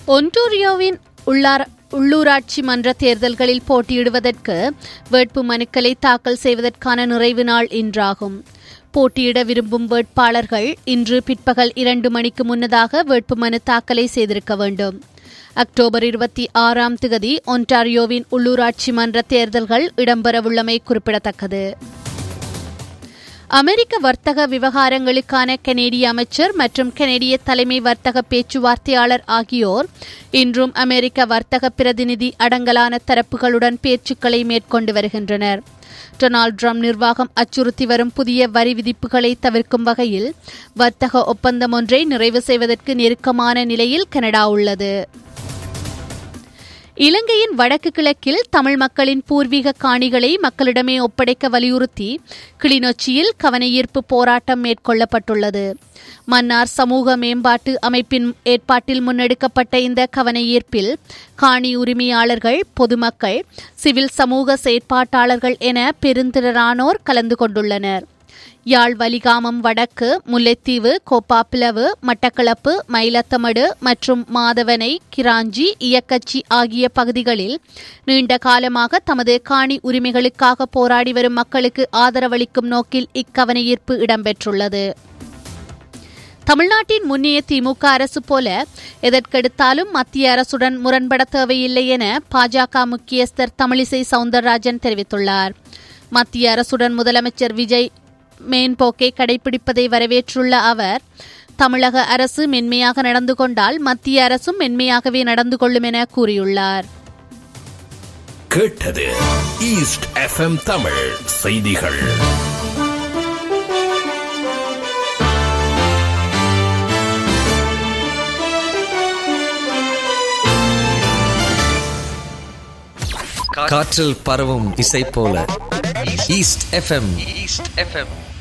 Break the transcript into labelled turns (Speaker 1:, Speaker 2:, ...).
Speaker 1: ஒன்டோரியோவின் உள்ளார் உள்ளூராட்சி மன்ற தேர்தல்களில் போட்டியிடுவதற்கு வேட்பு மனுக்களை தாக்கல் செய்வதற்கான நிறைவு நாள் இன்றாகும் போட்டியிட விரும்பும் வேட்பாளர்கள் இன்று பிற்பகல் இரண்டு மணிக்கு முன்னதாக வேட்புமனு தாக்கலை செய்திருக்க வேண்டும் அக்டோபர் இருபத்தி ஆறாம் திகதி ஒன்டாரியோவின் உள்ளூராட்சி மன்ற தேர்தல்கள் இடம்பெறவுள்ளமை குறிப்பிடத்தக்கது அமெரிக்க வர்த்தக விவகாரங்களுக்கான கனேடிய அமைச்சர் மற்றும் கனேடிய தலைமை வர்த்தக பேச்சுவார்த்தையாளர் ஆகியோர் இன்றும் அமெரிக்க வர்த்தக பிரதிநிதி அடங்கலான தரப்புகளுடன் பேச்சுக்களை மேற்கொண்டு வருகின்றனர் டொனால்ட் ட்ரம்ப் நிர்வாகம் அச்சுறுத்தி வரும் புதிய வரி விதிப்புகளை தவிர்க்கும் வகையில் வர்த்தக ஒப்பந்தம் ஒன்றை நிறைவு செய்வதற்கு நெருக்கமான நிலையில் கனடா உள்ளது இலங்கையின் வடக்கு கிழக்கில் தமிழ் மக்களின் பூர்வீக காணிகளை மக்களிடமே ஒப்படைக்க வலியுறுத்தி கிளிநொச்சியில் கவனஈர்ப்பு போராட்டம் மேற்கொள்ளப்பட்டுள்ளது மன்னார் சமூக மேம்பாட்டு அமைப்பின் ஏற்பாட்டில் முன்னெடுக்கப்பட்ட இந்த கவனஈர்ப்பில் காணி உரிமையாளர்கள் பொதுமக்கள் சிவில் சமூக செயற்பாட்டாளர்கள் என பெருந்திரரானோர் கலந்து கொண்டுள்ளனர் யாழ் வலிகாமம் வடக்கு முல்லைத்தீவு கோப்பாப்பிளவு மட்டக்களப்பு மயிலத்தமடு மற்றும் மாதவனை கிராஞ்சி இயக்கச்சி ஆகிய பகுதிகளில் நீண்ட காலமாக தமது காணி உரிமைகளுக்காக போராடி வரும் மக்களுக்கு ஆதரவளிக்கும் நோக்கில் இக்கவனஈர்ப்பு இடம்பெற்றுள்ளது தமிழ்நாட்டின் முன்னைய திமுக அரசு போல எதற்கெடுத்தாலும் மத்திய அரசுடன் முரண்பட தேவையில்லை என பாஜக முக்கியஸ்தர் தமிழிசை சவுந்தரராஜன் தெரிவித்துள்ளார் மத்திய அரசுடன் முதலமைச்சர் விஜய் மேன்போக்கை கடைபிடிப்பதை வரவேற்றுள்ள அவர் தமிழக அரசு மென்மையாக நடந்து கொண்டால் மத்திய அரசும் மென்மையாகவே நடந்து கொள்ளும் என கூறியுள்ளார்
Speaker 2: கேட்டது ஈஸ்ட் எஃப்எம் தமிழ் செய்திகள்
Speaker 3: காற்றில் பரவும் இசை போல ஈஸ்ட் எஃப்எம் ஈஸ்ட் எஃப்எம்